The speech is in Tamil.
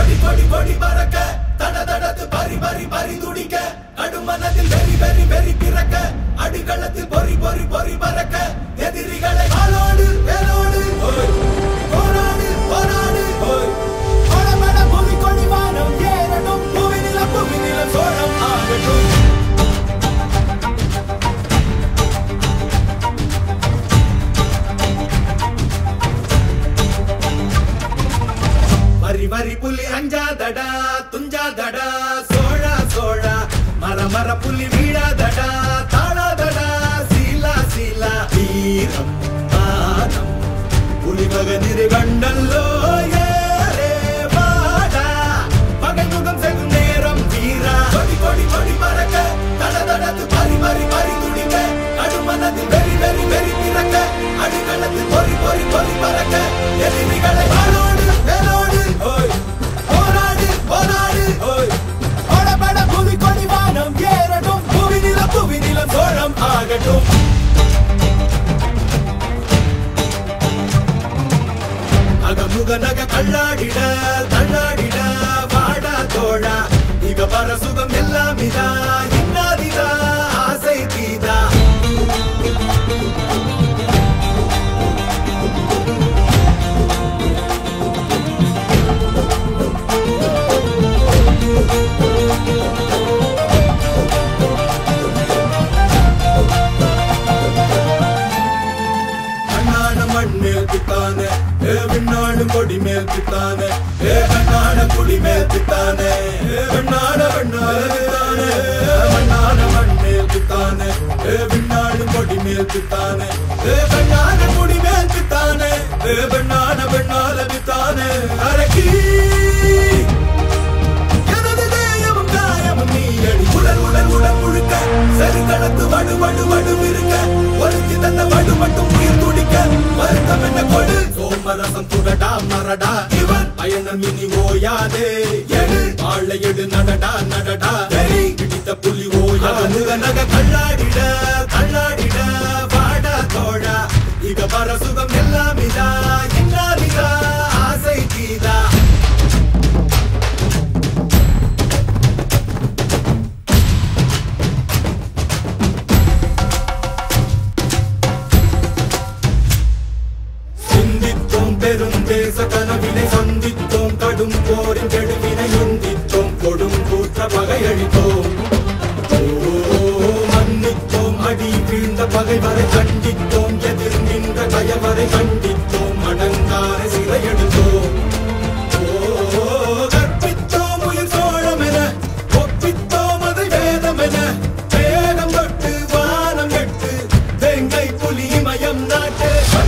கொடி கொடி கொடி பறக்க தட தடத்து பறி பறி பறி துடிக்க கடுமனதில் வெறி வெறி வெறி பிறக்க அடிகளத்தில் பொறி பொறி பொறி பறக்க எதிரிகளை ஆளோடு வேலோடு போராடு போராடு கொடமட புவி கொடி வானம் ஏறட்டும் புவி நிலம் புவி நிலம் சோழம் ஆகட்டும் வரி வரி புலி அஞ்சாதடா துஞ்சாதடா சோழா சோழா மர மர புலி வீழாதடா தாழாதடா சீலா சீலா வீரம் மானம் புலி மகனிரு கண்டல்லோ ஏறே வாடா பகை முகம் செகும் நேரம் வீரா கொடி கொடி கொடி பறக்க தட தடத்து பறி பறி பறி துடிக்க அடுமனதில் வெறி வெறி வெறி பிறக்க அடிகளத்தில் பொறி பொறி பொறி பறக்க எதிரிகளை வாழோடு வேலோடு போராடு போராடு பட புவி கொடி வானம் ஏறட்டும் புவி நிலம் புவி நிலம் சோழம் ஆகட்டும் அகமுக நக கண்ணாடிட தள்ளாடிட வாடா தோழா இக பர சுகம் எல்லாம் இதா இன்னாதிதா ஆசை தீதா கண்ணான மண் மேல் பித்தானே ஏ விண்ணாடும் கொடி மேல் பித்தானே ஏ கண்ணான குடி மேல் பித்தானே ஏ வெண்ணாட வெண்ணால பித்தானே மண்ணான மண் மேல் பித்தானே ஏ விண்ணாடும் கொடி மேல் பித்தானே ஏ கண்ணான குடி மேல் பித்தானே ஏ வெண்ணான வெண்ணால பித்தானே அரக்கி எனது தேயமும் காயமும் நீ அடி உடல் உடல் உடல் முழுக்க சரி கடத்து வடு வடு வடு இருக்க ஒருத்தி தந்த வடு மட்டும் உயிர் துடிக்க வருத்தம் என்ன கொடு சோமரசம் துடடா மரடா இவன் பயணம் இனி ஓயாதே எடு வாழை எடு நடடா நடடா வெறி பிடித்த புலி ஓயா முக நக கண்ணாடிட கண்ணாடிட வாடா தோழா இக பர சுகம் எல்லாம் இதா இன்னாதிதா ஆசை தீதா சிந்தித்தோம் பெரும் தேச கனவினை சந்தித்தோம் கடும் போரின் கெடுவினை உந்தித்தோம் கொடும் கூற்ற பகையழித்தோம் ஓ, மன்னித்தோம் அடி வீழ்ந்த பகைவரை கண்டித்தோம் எதிர் நின்ற கயவரை கண்டித்தோம் அடங்காரை சிறையெடுத்தோம் ஓ, கற்பித்தோம் உயிர் சோழம் என ஒப்பித்தோம் அதை வேதம் என வேகம் தொட்டு வானம் எட்டு வெங்கை புலி மயம் நாட்டு